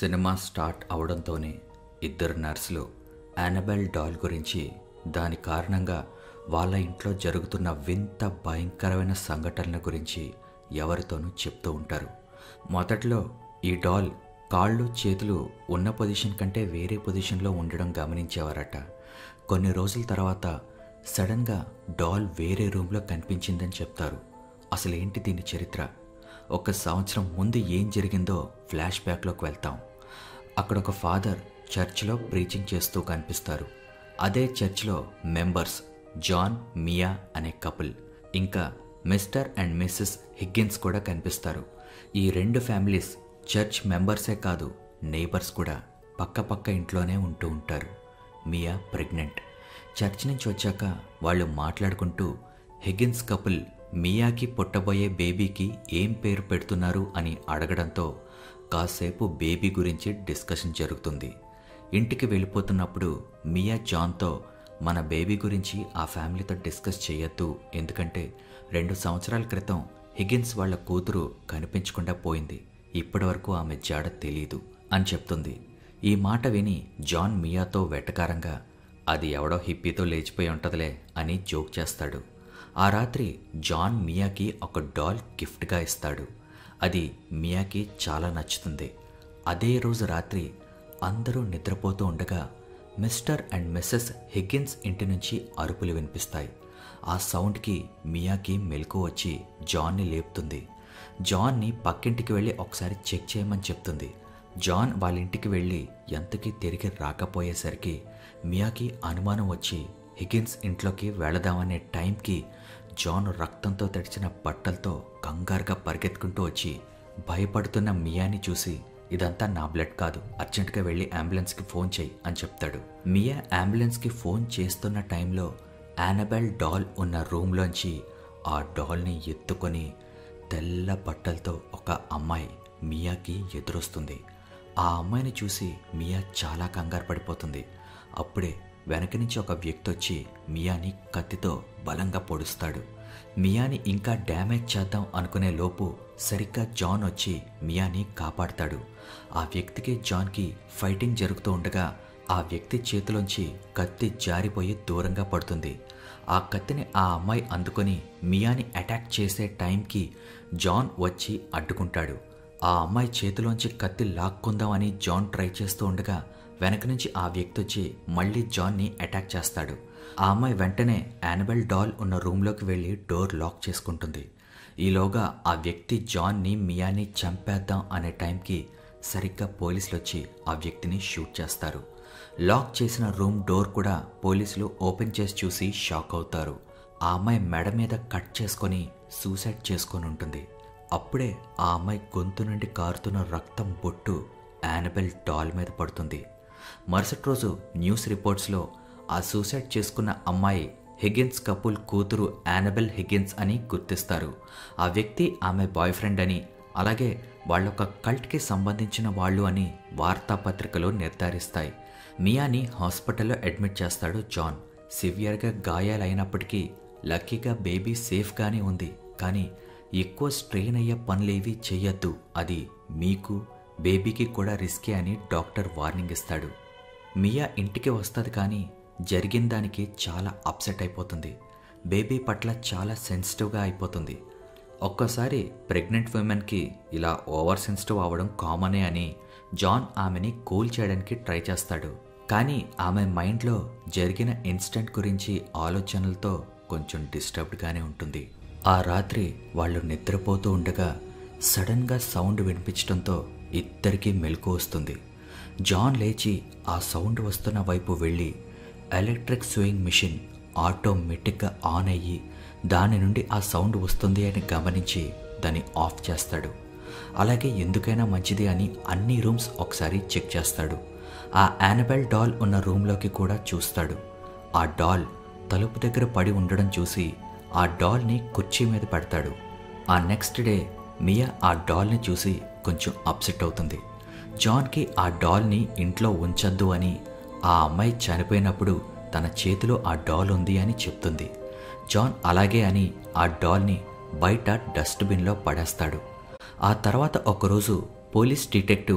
cinema start అవడంతోనే ఇద్దరు నర్సులు Annabelle doll గురించి దాని కారణంగా వాళ్ళ ఇంట్లో జరుగుతున్న వింత భయంకరమైన సంఘటనల గురించి ఎవరితోనూ చెప్తూ ఉంటారు మొదట్లో ఈ డాల్ కాళ్ళు చేతులు ఉన్న పొజిషన్ కంటే వేరే పొజిషన్లో ఉండడం గమనించేవారట కొన్ని రోజుల తర్వాత సడన్గా డాల్ వేరే రూమ్లో కనిపించిందని చెప్తారు అసలు ఏంటి దీని చరిత్ర ఒక సంవత్సరం ముందు ఏం జరిగిందో ఫ్లాష్ బ్యాక్లోకి వెళ్తాం అక్కడ ఒక ఫాదర్ చర్చ్లో ప్రీచింగ్ చేస్తూ కనిపిస్తారు అదే చర్చ్లో మెంబర్స్ జాన్ మియా అనే కపుల్ ఇంకా మిస్టర్ అండ్ మిస్సెస్ హిగ్గిన్స్ కూడా కనిపిస్తారు ఈ రెండు ఫ్యామిలీస్ చర్చ్ మెంబర్సే కాదు నైబర్స్ కూడా పక్క పక్క ఇంట్లోనే ఉంటూ ఉంటారు మియా ప్రెగ్నెంట్ చర్చ్ నుంచి వచ్చాక వాళ్ళు మాట్లాడుకుంటూ హిగిన్స్ కపుల్ మియాకి పుట్టబోయే బేబీకి ఏం పేరు పెడుతున్నారు అని అడగడంతో కాసేపు బేబీ గురించి డిస్కషన్ జరుగుతుంది ఇంటికి వెళ్ళిపోతున్నప్పుడు మియా జాన్తో మన బేబీ గురించి ఆ ఫ్యామిలీతో డిస్కస్ చేయొద్దు ఎందుకంటే రెండు సంవత్సరాల క్రితం హిగిన్స్ వాళ్ళ కూతురు కనిపించకుండా పోయింది ఇప్పటివరకు ఆమె జాడ తెలీదు అని చెప్తుంది ఈ మాట విని జాన్ మియాతో వెటకారంగా అది ఎవడో హిప్పీతో లేచిపోయి ఉంటదిలే అని జోక్ చేస్తాడు ఆ రాత్రి జాన్ మియాకి ఒక డాల్ గిఫ్ట్గా ఇస్తాడు అది మియాకి చాలా నచ్చుతుంది అదే రోజు రాత్రి అందరూ నిద్రపోతూ ఉండగా మిస్టర్ అండ్ మిస్సెస్ హిగ్గిన్స్ ఇంటి నుంచి అరుపులు వినిపిస్తాయి ఆ సౌండ్కి మియాకి మెలకు వచ్చి జాన్ని లేపుతుంది జాన్ని పక్కింటికి వెళ్ళి ఒకసారి చెక్ చేయమని చెప్తుంది జాన్ వాళ్ళ ఇంటికి వెళ్ళి ఎంతకీ తిరిగి రాకపోయేసరికి మియాకి అనుమానం వచ్చి హిగిన్స్ ఇంట్లోకి వెళదామనే టైంకి జాన్ రక్తంతో తడిచిన బట్టలతో కంగారుగా పరిగెత్తుకుంటూ వచ్చి భయపడుతున్న మియాని చూసి ఇదంతా నా బ్లడ్ కాదు అర్జెంటుగా వెళ్ళి అంబులెన్స్కి ఫోన్ చేయి అని చెప్తాడు మియా అంబులెన్స్కి ఫోన్ చేస్తున్న టైంలో యానబెల్ డాల్ ఉన్న రూమ్లోంచి ఆ డాల్ని ఎత్తుకొని తెల్ల బట్టలతో ఒక అమ్మాయి మియాకి ఎదురొస్తుంది ఆ అమ్మాయిని చూసి మియా చాలా కంగారు పడిపోతుంది అప్పుడే వెనక నుంచి ఒక వ్యక్తి వచ్చి మియాని కత్తితో బలంగా పొడుస్తాడు మియాని ఇంకా డ్యామేజ్ చేద్దాం అనుకునే లోపు సరిగ్గా జాన్ వచ్చి మియాని కాపాడతాడు ఆ వ్యక్తికి జాన్కి ఫైటింగ్ జరుగుతూ ఉండగా ఆ వ్యక్తి చేతిలోంచి కత్తి జారిపోయి దూరంగా పడుతుంది ఆ కత్తిని ఆ అమ్మాయి అందుకొని మియాని అటాక్ చేసే టైంకి జాన్ వచ్చి అడ్డుకుంటాడు ఆ అమ్మాయి చేతిలోంచి కత్తి లాక్కుందామని జాన్ ట్రై చేస్తూ ఉండగా వెనక నుంచి ఆ వ్యక్తి వచ్చి మళ్ళీ జాన్ని అటాక్ చేస్తాడు ఆ అమ్మాయి వెంటనే యానబెల్ డాల్ ఉన్న రూమ్లోకి వెళ్ళి డోర్ లాక్ చేసుకుంటుంది ఈలోగా ఆ వ్యక్తి జాన్ని మియాని చంపేద్దాం అనే టైంకి సరిగ్గా పోలీసులు వచ్చి ఆ వ్యక్తిని షూట్ చేస్తారు లాక్ చేసిన రూమ్ డోర్ కూడా పోలీసులు ఓపెన్ చేసి చూసి షాక్ అవుతారు ఆ అమ్మాయి మెడ మీద కట్ చేసుకొని సూసైడ్ చేసుకొని ఉంటుంది అప్పుడే ఆ అమ్మాయి గొంతు నుండి కారుతున్న రక్తం బొట్టు యానబెల్ డాల్ మీద పడుతుంది మరుసటి రోజు న్యూస్ రిపోర్ట్స్లో ఆ సూసైడ్ చేసుకున్న అమ్మాయి హిగిన్స్ కపుల్ కూతురు యానబెల్ హిగిన్స్ అని గుర్తిస్తారు ఆ వ్యక్తి ఆమె బాయ్ ఫ్రెండ్ అని అలాగే వాళ్ళొక కల్ట్కి సంబంధించిన వాళ్ళు అని వార్తాపత్రికలు నిర్ధారిస్తాయి మియాని హాస్పిటల్లో అడ్మిట్ చేస్తాడు జాన్ సివియర్గా గాయాలైనప్పటికీ లక్కీగా బేబీ సేఫ్గానే ఉంది కానీ ఎక్కువ స్ట్రెయిన్ అయ్యే పనులేవి చెయ్యొద్దు అది మీకు బేబీకి కూడా రిస్కే అని డాక్టర్ వార్నింగ్ ఇస్తాడు మియా ఇంటికి వస్తుంది కానీ జరిగిన దానికి చాలా అప్సెట్ అయిపోతుంది బేబీ పట్ల చాలా సెన్సిటివ్గా అయిపోతుంది ఒక్కోసారి ప్రెగ్నెంట్ ఉమెన్కి ఇలా ఓవర్ సెన్సిటివ్ అవ్వడం కామనే అని జాన్ ఆమెని కూల్ చేయడానికి ట్రై చేస్తాడు కానీ ఆమె మైండ్లో జరిగిన ఇన్సిడెంట్ గురించి ఆలోచనలతో కొంచెం డిస్టర్బ్డ్గానే ఉంటుంది ఆ రాత్రి వాళ్ళు నిద్రపోతూ ఉండగా సడన్గా సౌండ్ వినిపించడంతో ఇద్దరికీ మెలకు వస్తుంది జాన్ లేచి ఆ సౌండ్ వస్తున్న వైపు వెళ్ళి ఎలక్ట్రిక్ స్వింగ్ మిషన్ ఆటోమేటిక్గా ఆన్ అయ్యి దాని నుండి ఆ సౌండ్ వస్తుంది అని గమనించి దాన్ని ఆఫ్ చేస్తాడు అలాగే ఎందుకైనా మంచిది అని అన్ని రూమ్స్ ఒకసారి చెక్ చేస్తాడు ఆ యానబెల్ డాల్ ఉన్న రూమ్లోకి కూడా చూస్తాడు ఆ డాల్ తలుపు దగ్గర పడి ఉండడం చూసి ఆ డాల్ని కుర్చీ మీద పెడతాడు ఆ నెక్స్ట్ డే మియా ఆ డాల్ని చూసి కొంచెం అప్సెట్ అవుతుంది జాన్కి ఆ డాల్ని ఇంట్లో ఉంచద్దు అని ఆ అమ్మాయి చనిపోయినప్పుడు తన చేతిలో ఆ డాల్ ఉంది అని చెప్తుంది జాన్ అలాగే అని ఆ డాల్ని బయట డస్ట్బిన్లో పడేస్తాడు ఆ తర్వాత ఒకరోజు పోలీస్ డిటెక్టివ్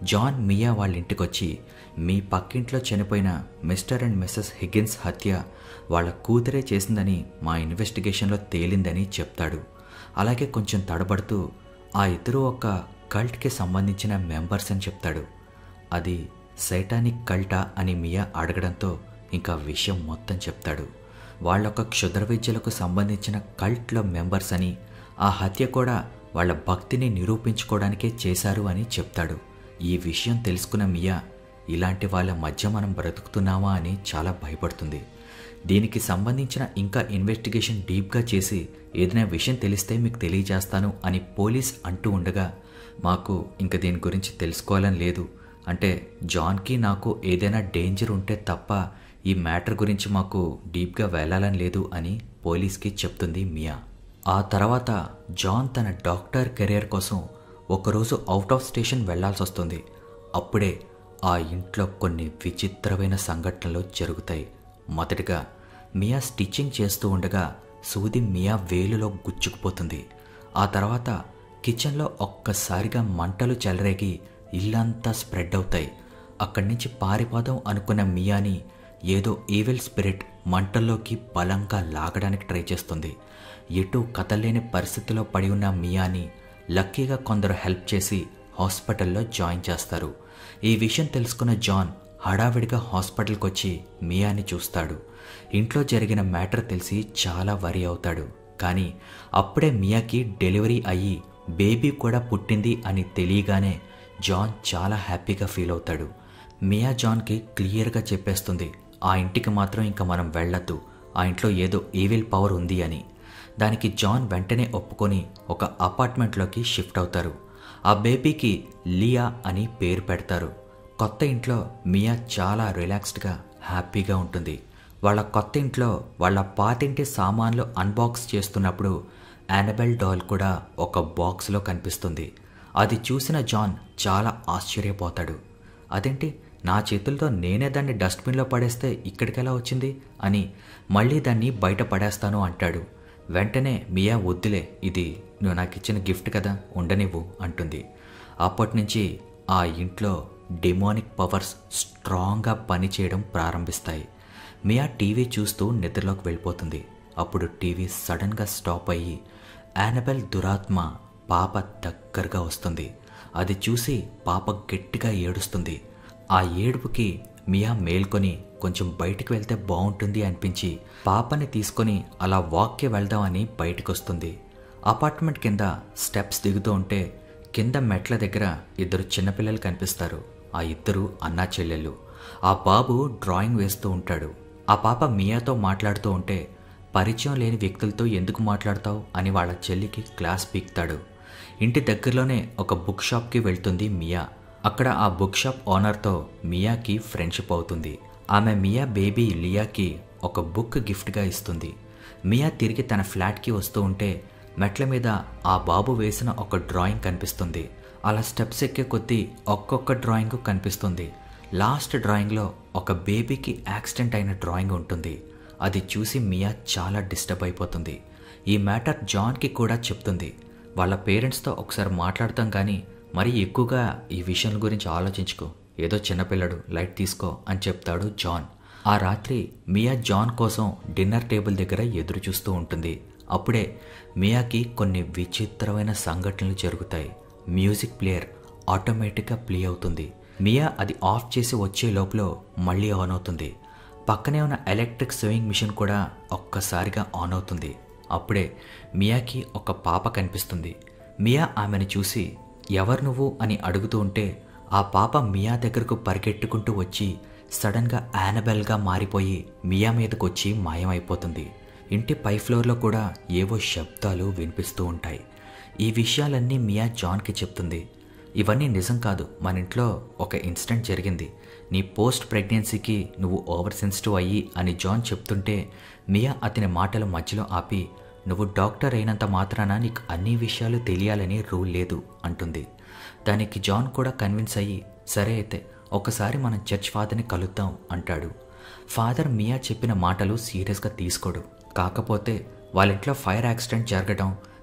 జాన్ మియా వాళ్ళ ఇంటికొచ్చి మీ పక్కింట్లో చనిపోయిన మిస్టర్ అండ్ మిస్సెస్ హిగిన్స్ హత్య వాళ్ళ కూతురే చేసిందని మా ఇన్వెస్టిగేషన్లో తేలిందని చెప్తాడు అలాగే కొంచెం తడబడుతూ ఆ ఇద్దరు ఒక కల్ట్కి సంబంధించిన మెంబర్స్ అని చెప్తాడు అది సైటానిక్ కల్టా అని మియా అడగడంతో ఇంకా విషయం మొత్తం చెప్తాడు వాళ్ళొక క్షుద్ర విద్యలకు సంబంధించిన కల్ట్లో మెంబర్స్ అని ఆ హత్య కూడా వాళ్ళ భక్తిని నిరూపించుకోవడానికే చేశారు అని చెప్తాడు ఈ విషయం తెలుసుకున్న మియా ఇలాంటి వాళ్ళ మధ్య మనం బ్రతుకుతున్నామా అని చాలా భయపడుతుంది దీనికి సంబంధించిన ఇంకా ఇన్వెస్టిగేషన్ డీప్గా చేసి ఏదైనా విషయం తెలిస్తే మీకు తెలియజేస్తాను అని పోలీస్ అంటూ ఉండగా మాకు ఇంకా దీని గురించి తెలుసుకోవాలని లేదు అంటే జాన్కి నాకు ఏదైనా డేంజర్ ఉంటే తప్ప ఈ మ్యాటర్ గురించి మాకు డీప్గా వెళ్ళాలని లేదు అని పోలీస్కి చెప్తుంది మియా ఆ తర్వాత జాన్ తన డాక్టర్ కెరియర్ కోసం ఒకరోజు అవుట్ ఆఫ్ స్టేషన్ వెళ్లాల్సి వస్తుంది అప్పుడే ఆ ఇంట్లో కొన్ని విచిత్రమైన సంఘటనలు జరుగుతాయి మొదటిగా మియా స్టిచ్చింగ్ చేస్తూ ఉండగా సూది మియా వేలులో గుచ్చుకుపోతుంది ఆ తర్వాత కిచెన్లో ఒక్కసారిగా మంటలు చెలరేగి ఇల్లంతా స్ప్రెడ్ అవుతాయి అక్కడి నుంచి పారిపోదాం అనుకున్న మియాని ఏదో ఈవిల్ స్పిరిట్ మంటల్లోకి బలంగా లాగడానికి ట్రై చేస్తుంది ఎటు కదలేని పరిస్థితిలో పడి ఉన్న మియాని లక్కీగా కొందరు హెల్ప్ చేసి హాస్పిటల్లో జాయిన్ చేస్తారు ఈ విషయం తెలుసుకున్న జాన్ హడావిడిగా హాస్పిటల్కి వచ్చి మియాని చూస్తాడు ఇంట్లో జరిగిన మ్యాటర్ తెలిసి చాలా వరి అవుతాడు కానీ అప్పుడే మియాకి డెలివరీ అయ్యి బేబీ కూడా పుట్టింది అని తెలియగానే జాన్ చాలా హ్యాపీగా ఫీల్ అవుతాడు మియా జాన్కి క్లియర్గా చెప్పేస్తుంది ఆ ఇంటికి మాత్రం ఇంకా మనం వెళ్ళొద్దు ఆ ఇంట్లో ఏదో ఈవిల్ పవర్ ఉంది అని దానికి జాన్ వెంటనే ఒప్పుకొని ఒక అపార్ట్మెంట్లోకి షిఫ్ట్ అవుతారు ఆ బేబీకి లియా అని పేరు పెడతారు కొత్త ఇంట్లో మియా చాలా రిలాక్స్డ్గా హ్యాపీగా ఉంటుంది వాళ్ళ కొత్త ఇంట్లో వాళ్ళ పాతింటి సామాన్లు అన్బాక్స్ చేస్తున్నప్పుడు యానబెల్ డాల్ కూడా ఒక బాక్స్లో కనిపిస్తుంది అది చూసిన జాన్ చాలా ఆశ్చర్యపోతాడు అదేంటి నా చేతులతో నేనే దాన్ని డస్ట్బిన్లో పడేస్తే ఇక్కడికి ఎలా వచ్చింది అని మళ్ళీ దాన్ని బయట పడేస్తాను అంటాడు వెంటనే మియా వద్దులే ఇది నువ్వు నాకు ఇచ్చిన గిఫ్ట్ కదా ఉండనివ్వు అంటుంది అప్పటి నుంచి ఆ ఇంట్లో డెమోనిక్ పవర్స్ స్ట్రాంగ్గా పనిచేయడం ప్రారంభిస్తాయి మియా టీవీ చూస్తూ నిద్రలోకి వెళ్ళిపోతుంది అప్పుడు టీవీ సడన్గా స్టాప్ అయ్యి యానబెల్ దురాత్మ పాప దగ్గరగా వస్తుంది అది చూసి పాప గట్టిగా ఏడుస్తుంది ఆ ఏడుపుకి మియా మేల్కొని కొంచెం బయటికి వెళ్తే బాగుంటుంది అనిపించి పాపని తీసుకొని అలా వాక్కి వెళ్దామని బయటకు వస్తుంది అపార్ట్మెంట్ కింద స్టెప్స్ దిగుతూ ఉంటే కింద మెట్ల దగ్గర ఇద్దరు చిన్నపిల్లలు కనిపిస్తారు ఆ ఇద్దరు అన్నా చెల్లెళ్ళు ఆ బాబు డ్రాయింగ్ వేస్తూ ఉంటాడు ఆ పాప మియాతో మాట్లాడుతూ ఉంటే పరిచయం లేని వ్యక్తులతో ఎందుకు మాట్లాడతావు అని వాళ్ళ చెల్లికి క్లాస్ పీక్తాడు ఇంటి దగ్గరలోనే ఒక బుక్ షాప్కి వెళ్తుంది మియా అక్కడ ఆ బుక్ షాప్ ఓనర్తో మియాకి ఫ్రెండ్షిప్ అవుతుంది ఆమె మియా బేబీ లియాకి ఒక బుక్ గిఫ్ట్గా ఇస్తుంది మియా తిరిగి తన ఫ్లాట్కి వస్తూ ఉంటే మెట్ల మీద ఆ బాబు వేసిన ఒక డ్రాయింగ్ కనిపిస్తుంది అలా స్టెప్స్ ఎక్కే కొద్దీ ఒక్కొక్క డ్రాయింగ్ కనిపిస్తుంది లాస్ట్ డ్రాయింగ్లో ఒక బేబీకి యాక్సిడెంట్ అయిన డ్రాయింగ్ ఉంటుంది అది చూసి మియా చాలా డిస్టర్బ్ అయిపోతుంది ఈ మ్యాటర్ జాన్కి కూడా చెప్తుంది వాళ్ళ పేరెంట్స్తో ఒకసారి మాట్లాడతాం కానీ మరీ ఎక్కువగా ఈ విషయం గురించి ఆలోచించుకో ఏదో చిన్నపిల్లడు లైట్ తీసుకో అని చెప్తాడు జాన్ ఆ రాత్రి మియా జాన్ కోసం డిన్నర్ టేబుల్ దగ్గర ఎదురు చూస్తూ ఉంటుంది అప్పుడే మియాకి కొన్ని విచిత్రమైన సంఘటనలు జరుగుతాయి మ్యూజిక్ ప్లేయర్ ఆటోమేటిక్గా ప్లే అవుతుంది మియా అది ఆఫ్ చేసి వచ్చే లోపల మళ్ళీ ఆన్ అవుతుంది పక్కనే ఉన్న ఎలక్ట్రిక్ స్వింగ్ మిషన్ కూడా ఒక్కసారిగా ఆన్ అవుతుంది అప్పుడే మియాకి ఒక పాప కనిపిస్తుంది మియా ఆమెను చూసి ఎవరు నువ్వు అని అడుగుతూ ఉంటే ఆ పాప మియా దగ్గరకు పరిగెట్టుకుంటూ వచ్చి సడన్గా యానబెల్గా మారిపోయి మియా మీదకు వచ్చి మాయమైపోతుంది ఇంటి పై ఫ్లోర్లో కూడా ఏవో శబ్దాలు వినిపిస్తూ ఉంటాయి ఈ విషయాలన్నీ మియా జాన్కి చెప్తుంది ఇవన్నీ నిజం కాదు మన ఇంట్లో ఒక ఇన్సిడెంట్ జరిగింది నీ పోస్ట్ ప్రెగ్నెన్సీకి నువ్వు ఓవర్ సెన్సిటివ్ అయ్యి అని జాన్ చెప్తుంటే మియా అతని మాటల మధ్యలో ఆపి నువ్వు డాక్టర్ అయినంత మాత్రాన నీకు అన్ని విషయాలు తెలియాలని రూల్ లేదు అంటుంది దానికి జాన్ కూడా కన్విన్స్ అయ్యి సరే అయితే ఒకసారి మనం చర్చ్ ఫాదర్ని కలుద్దాం అంటాడు ఫాదర్ మియా చెప్పిన మాటలు సీరియస్గా తీసుకోడు కాకపోతే వాళ్ళ ఇంట్లో ఫైర్ యాక్సిడెంట్ జరగడం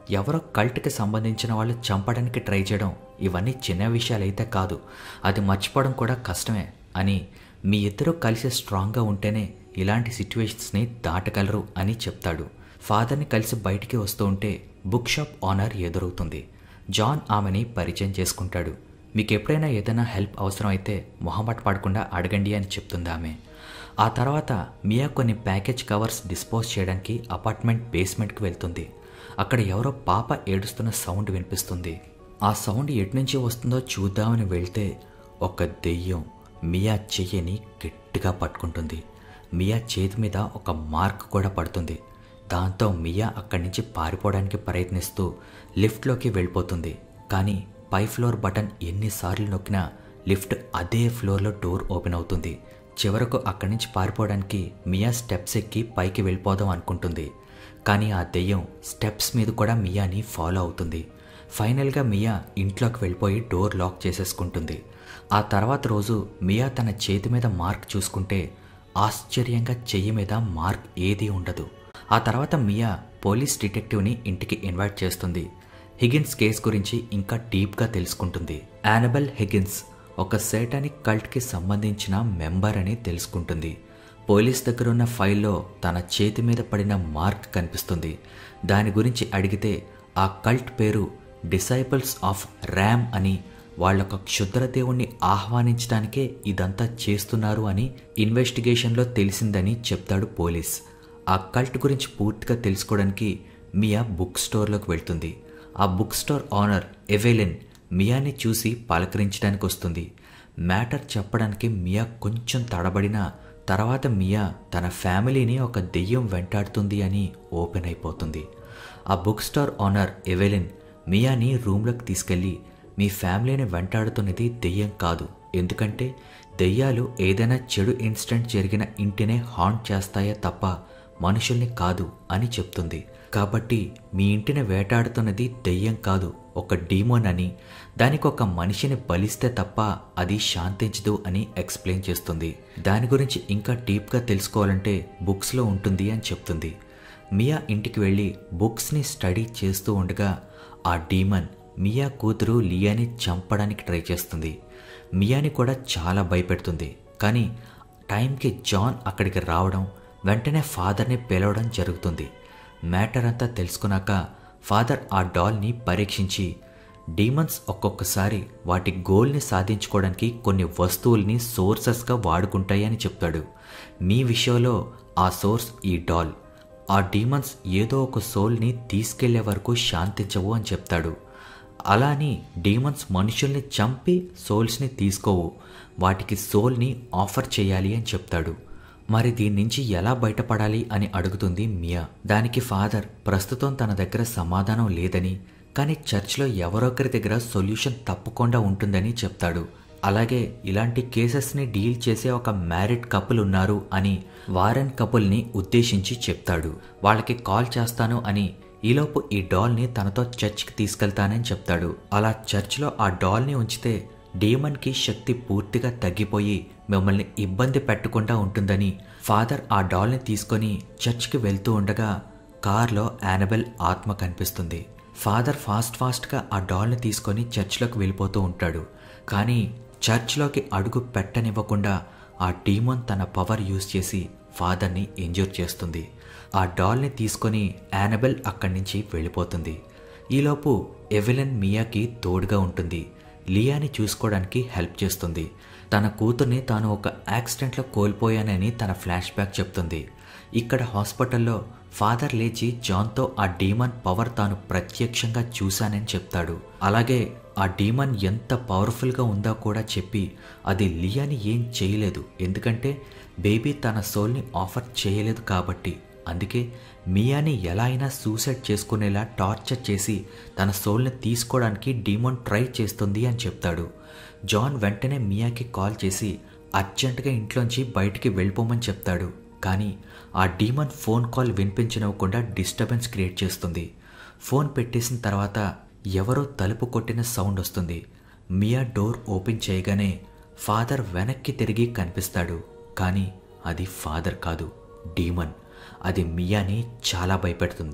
ఎవరో కల్ట్కి సంబంధించిన వాళ్ళు చంపడానికి ట్రై చేయడం ఇవన్నీ చిన్న విషయాలైతే కాదు అది మర్చిపోవడం కూడా కష్టమే అని మీ ఇద్దరు కలిసి స్ట్రాంగ్గా ఉంటేనే ఇలాంటి సిచ్యువేషన్స్ని దాటగలరు అని చెప్తాడు ఫాదర్ని కలిసి బయటికి వస్తూ ఉంటే బుక్ షాప్ ఓనర్ ఎదురవుతుంది జాన్ ఆమెని పరిచయం చేసుకుంటాడు మీకు ఎప్పుడైనా ఏదైనా హెల్ప్ అవసరం అయితే మొహమాట పడకుండా అడగండి అని చెప్తుంది ఆమె ఆ తర్వాత మియా కొన్ని ప్యాకేజ్ కవర్స్ డిస్పోజ్ చేయడానికి అపార్ట్మెంట్ బేస్మెంట్కి వెళ్తుంది అక్కడ ఎవరో పాప ఏడుస్తున్న సౌండ్ వినిపిస్తుంది ఆ సౌండ్ ఎటు నుంచి వస్తుందో చూద్దామని వెళ్తే ఒక దెయ్యం మియా చెయ్యిని గట్టిగా పట్టుకుంటుంది మియా చేతి మీద ఒక మార్క్ కూడా పడుతుంది దాంతో మియా అక్కడి నుంచి పారిపోవడానికి ప్రయత్నిస్తూ లిఫ్ట్లోకి వెళ్ళిపోతుంది కానీ పై ఫ్లోర్ బటన్ ఎన్నిసార్లు నొక్కినా లిఫ్ట్ అదే ఫ్లోర్లో డోర్ ఓపెన్ అవుతుంది చివరకు అక్కడి నుంచి పారిపోవడానికి మియా స్టెప్స్ ఎక్కి పైకి వెళ్ళిపోదాం అనుకుంటుంది కానీ ఆ దెయ్యం స్టెప్స్ మీద కూడా మియాని ఫాలో అవుతుంది ఫైనల్గా మియా ఇంట్లోకి వెళ్ళిపోయి డోర్ లాక్ చేసేసుకుంటుంది ఆ తర్వాత రోజు మియా తన చేతి మీద మార్క్ చూసుకుంటే ఆశ్చర్యంగా చెయ్యి మీద మార్క్ ఏదీ ఉండదు ఆ తర్వాత మియా పోలీస్ డిటెక్టివ్ని ఇంటికి ఇన్వైట్ చేస్తుంది హిగిన్స్ కేస్ గురించి ఇంకా డీప్గా తెలుసుకుంటుంది యానబెల్ హిగిన్స్ ఒక సేటానిక్ కల్ట్కి సంబంధించిన మెంబర్ అని తెలుసుకుంటుంది పోలీస్ దగ్గర ఉన్న ఫైల్లో తన చేతి మీద పడిన మార్క్ కనిపిస్తుంది దాని గురించి అడిగితే ఆ కల్ట్ పేరు డిసైపుల్స్ ఆఫ్ ర్యామ్ అని వాళ్ళొక క్షుద్ర దేవుణ్ణి ఆహ్వానించడానికే ఇదంతా చేస్తున్నారు అని ఇన్వెస్టిగేషన్లో తెలిసిందని చెప్తాడు పోలీస్ ఆ కల్ట్ గురించి పూర్తిగా తెలుసుకోవడానికి మియా బుక్ స్టోర్లోకి వెళ్తుంది ఆ బుక్ స్టోర్ ఓనర్ ఎవెలిన్ మియాని చూసి పలకరించడానికి వస్తుంది మ్యాటర్ చెప్పడానికి మియా కొంచెం తడబడినా తర్వాత మియా తన ఫ్యామిలీని ఒక దెయ్యం వెంటాడుతుంది అని ఓపెన్ అయిపోతుంది ఆ బుక్ స్టోర్ ఓనర్ ఎవెలిన్ మియాని రూమ్లోకి తీసుకెళ్ళి మీ ఫ్యామిలీని వెంటాడుతున్నది దెయ్యం కాదు ఎందుకంటే దెయ్యాలు ఏదైనా చెడు ఇన్సిడెంట్ జరిగిన ఇంటినే హాంట్ చేస్తాయే తప్ప మనుషుల్ని కాదు అని చెప్తుంది కాబట్టి మీ ఇంటిని వేటాడుతున్నది దెయ్యం కాదు ఒక డీమోన్ అని దానికి ఒక మనిషిని బలిస్తే తప్ప అది శాంతించదు అని ఎక్స్ప్లెయిన్ చేస్తుంది దాని గురించి ఇంకా డీప్గా తెలుసుకోవాలంటే బుక్స్లో ఉంటుంది అని చెప్తుంది మియా ఇంటికి వెళ్ళి బుక్స్ని స్టడీ చేస్తూ ఉండగా ఆ డీమన్ మియా కూతురు లియాని చంపడానికి ట్రై చేస్తుంది మియాని కూడా చాలా భయపెడుతుంది కానీ టైంకి జాన్ అక్కడికి రావడం వెంటనే ఫాదర్ని పిలవడం జరుగుతుంది మ్యాటర్ అంతా తెలుసుకున్నాక ఫాదర్ ఆ డాల్ని పరీక్షించి డీమన్స్ ఒక్కొక్కసారి వాటి గోల్ని సాధించుకోవడానికి కొన్ని వస్తువుల్ని సోర్సెస్గా వాడుకుంటాయి అని చెప్తాడు మీ విషయంలో ఆ సోర్స్ ఈ డాల్ ఆ డీమన్స్ ఏదో ఒక సోల్ని తీసుకెళ్లే వరకు శాంతించవు అని చెప్తాడు అలా అని డీమన్స్ మనుషుల్ని చంపి సోల్స్ని తీసుకోవు వాటికి సోల్ని ఆఫర్ చేయాలి అని చెప్తాడు మరి దీని నుంచి ఎలా బయటపడాలి అని అడుగుతుంది మియా దానికి ఫాదర్ ప్రస్తుతం తన దగ్గర సమాధానం లేదని కానీ చర్చ్లో ఎవరొకరి దగ్గర సొల్యూషన్ తప్పకుండా ఉంటుందని చెప్తాడు అలాగే ఇలాంటి కేసెస్ని డీల్ చేసే ఒక మ్యారిడ్ కపుల్ ఉన్నారు అని వారెన్ కపుల్ని ఉద్దేశించి చెప్తాడు వాళ్ళకి కాల్ చేస్తాను అని ఈలోపు ఈ డాల్ని తనతో చర్చ్కి తీసుకెళ్తానని చెప్తాడు అలా చర్చ్లో ఆ డాల్ని ఉంచితే డీమన్కి శక్తి పూర్తిగా తగ్గిపోయి మిమ్మల్ని ఇబ్బంది పెట్టకుండా ఉంటుందని ఫాదర్ ఆ డాల్ని తీసుకొని చర్చ్కి వెళ్తూ ఉండగా కార్లో యానబెల్ ఆత్మ కనిపిస్తుంది ఫాదర్ ఫాస్ట్ ఫాస్ట్గా ఆ డాల్ని తీసుకొని చర్చ్లోకి వెళ్ళిపోతూ ఉంటాడు కానీ చర్చ్లోకి అడుగు పెట్టనివ్వకుండా ఆ డీమన్ తన పవర్ యూజ్ చేసి ఫాదర్ని ఎంజూర్ చేస్తుంది ఆ డాల్ని తీసుకొని యానబెల్ అక్కడి నుంచి వెళ్ళిపోతుంది ఈలోపు ఎవెలెన్ మియాకి తోడుగా ఉంటుంది లియాని చూసుకోవడానికి హెల్ప్ చేస్తుంది తన కూతుర్ని తాను ఒక యాక్సిడెంట్లో కోల్పోయానని తన ఫ్లాష్ బ్యాక్ చెప్తుంది ఇక్కడ హాస్పిటల్లో ఫాదర్ లేచి జాన్తో ఆ డీమన్ పవర్ తాను ప్రత్యక్షంగా చూశానని చెప్తాడు అలాగే ఆ డీమన్ ఎంత పవర్ఫుల్గా ఉందో కూడా చెప్పి అది లియాని ఏం చేయలేదు ఎందుకంటే బేబీ తన సోల్ని ఆఫర్ చేయలేదు కాబట్టి అందుకే మియాని ఎలా అయినా సూసైడ్ చేసుకునేలా టార్చర్ చేసి తన సోల్ని తీసుకోవడానికి డీమోన్ ట్రై చేస్తుంది అని చెప్తాడు జాన్ వెంటనే మియాకి కాల్ చేసి అర్జెంటుగా ఇంట్లోంచి బయటికి వెళ్ళిపోమని చెప్తాడు కానీ ఆ డీమన్ ఫోన్ కాల్ వినిపించనివ్వకుండా డిస్టర్బెన్స్ క్రియేట్ చేస్తుంది ఫోన్ పెట్టేసిన తర్వాత ఎవరో తలుపు కొట్టిన సౌండ్ వస్తుంది మియా డోర్ ఓపెన్ చేయగానే ఫాదర్ వెనక్కి తిరిగి కనిపిస్తాడు కానీ అది ఫాదర్ కాదు డీమన్ అది మియాని చాలా భయపెడుతుంది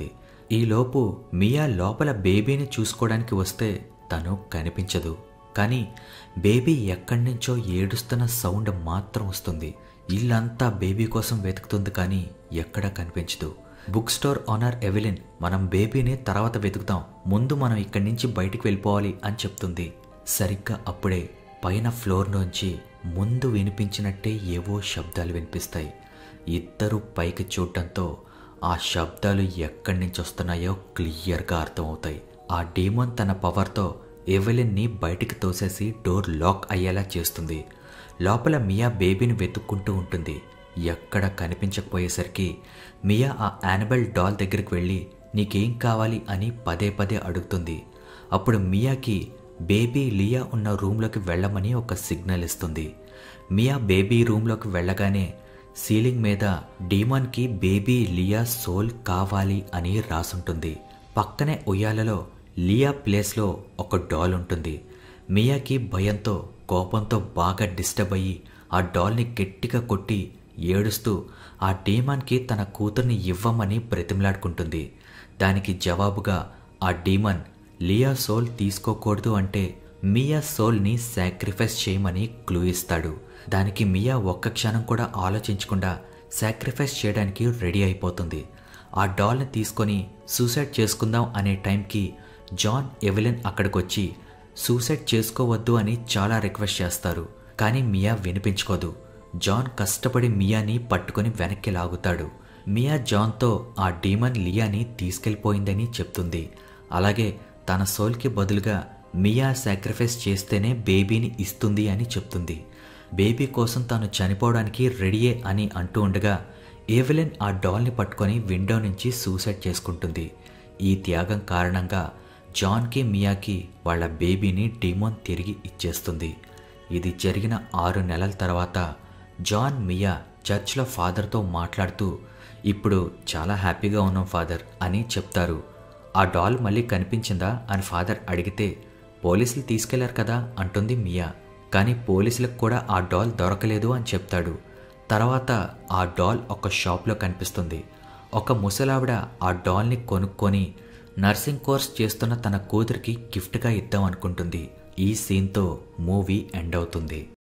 ఈలోపు మియా లోపల బేబీని చూసుకోవడానికి వస్తే తను కనిపించదు కానీ బేబీ ఎక్కడి నుంచో ఏడుస్తున్న సౌండ్ మాత్రం వస్తుంది ఇల్లంతా బేబీ కోసం వెతుకుతుంది కానీ ఎక్కడా కనిపించదు బుక్ స్టోర్ ఓనర్ ఎవిలిన్ మనం బేబీని తర్వాత వెతుకుతాం ముందు మనం ఇక్కడి నుంచి బయటికి వెళ్ళిపోవాలి అని చెప్తుంది సరిగ్గా అప్పుడే పైన ఫ్లోర్ నుంచి ముందు వినిపించినట్టే ఏవో శబ్దాలు వినిపిస్తాయి ఇద్దరు పైకి చూడటంతో ఆ శబ్దాలు ఎక్కడి నుంచి వస్తున్నాయో క్లియర్గా అర్థమవుతాయి ఆ డీమోన్ తన పవర్తో ఎవెలిన్ని బయటికి తోసేసి డోర్ లాక్ అయ్యేలా చేస్తుంది లోపల మియా బేబీని వెతుక్కుంటూ ఉంటుంది ఎక్కడ కనిపించకపోయేసరికి మియా ఆ యానబెల్ డాల్ దగ్గరికి వెళ్ళి నీకేం కావాలి అని పదే పదే అడుగుతుంది అప్పుడు మియాకి బేబీ లియా ఉన్న రూమ్లోకి వెళ్ళమని ఒక సిగ్నల్ ఇస్తుంది మియా బేబీ రూమ్లోకి వెళ్ళగానే సీలింగ్ మీద డీమాన్కి బేబీ లియా సోల్ కావాలి అని రాసుంటుంది పక్కనే ఉయ్యాలలో లియా ప్లేస్లో ఒక డాల్ ఉంటుంది మియాకి భయంతో కోపంతో బాగా డిస్టర్బ్ అయ్యి ఆ డాల్ని గట్టిగా కొట్టి ఏడుస్తూ ఆ డీమాన్కి తన కూతుర్ని ఇవ్వమని బ్రతిమలాడుకుంటుంది దానికి జవాబుగా ఆ డీమన్ లియా సోల్ తీసుకోకూడదు అంటే మియా సోల్ని సాక్రిఫైస్ చేయమని క్లూ ఇస్తాడు దానికి మియా ఒక్క క్షణం కూడా ఆలోచించకుండా సాక్రిఫైస్ చేయడానికి రెడీ అయిపోతుంది ఆ డాల్ని తీసుకొని సూసైడ్ చేసుకుందాం అనే టైంకి జాన్ ఎవెలిన్ అక్కడికొచ్చి సూసైడ్ చేసుకోవద్దు అని చాలా రిక్వెస్ట్ చేస్తారు కానీ మియా వినిపించుకోదు జాన్ కష్టపడి మియాని పట్టుకొని వెనక్కి లాగుతాడు మియా జాన్తో ఆ డీమన్ లియాని తీసుకెళ్ళిపోయిందని చెప్తుంది అలాగే తన సోల్కి బదులుగా మియా సాక్రిఫైస్ చేస్తేనే బేబీని ఇస్తుంది అని చెప్తుంది బేబీ కోసం తాను చనిపోవడానికి రెడీయే అని అంటూ ఉండగా ఏవెలిన్ ఆ డాల్ని పట్టుకొని విండో నుంచి సూసైడ్ చేసుకుంటుంది ఈ త్యాగం కారణంగా జాన్కి మియాకి వాళ్ళ బేబీని డిమోన్ తిరిగి ఇచ్చేస్తుంది ఇది జరిగిన ఆరు నెలల తర్వాత జాన్ మియా చర్చ్లో ఫాదర్తో మాట్లాడుతూ ఇప్పుడు చాలా హ్యాపీగా ఉన్నాం ఫాదర్ అని చెప్తారు ఆ డాల్ మళ్ళీ కనిపించిందా అని ఫాదర్ అడిగితే పోలీసులు తీసుకెళ్లారు కదా అంటుంది మియా కానీ పోలీసులకు కూడా ఆ డాల్ దొరకలేదు అని చెప్తాడు తర్వాత ఆ డాల్ ఒక షాప్లో కనిపిస్తుంది ఒక ముసలావిడ ఆ డాల్ని కొనుక్కొని నర్సింగ్ కోర్స్ చేస్తున్న తన కూతురికి గిఫ్ట్గా ఇద్దాం అనుకుంటుంది ఈ సీన్తో మూవీ ఎండ్ అవుతుంది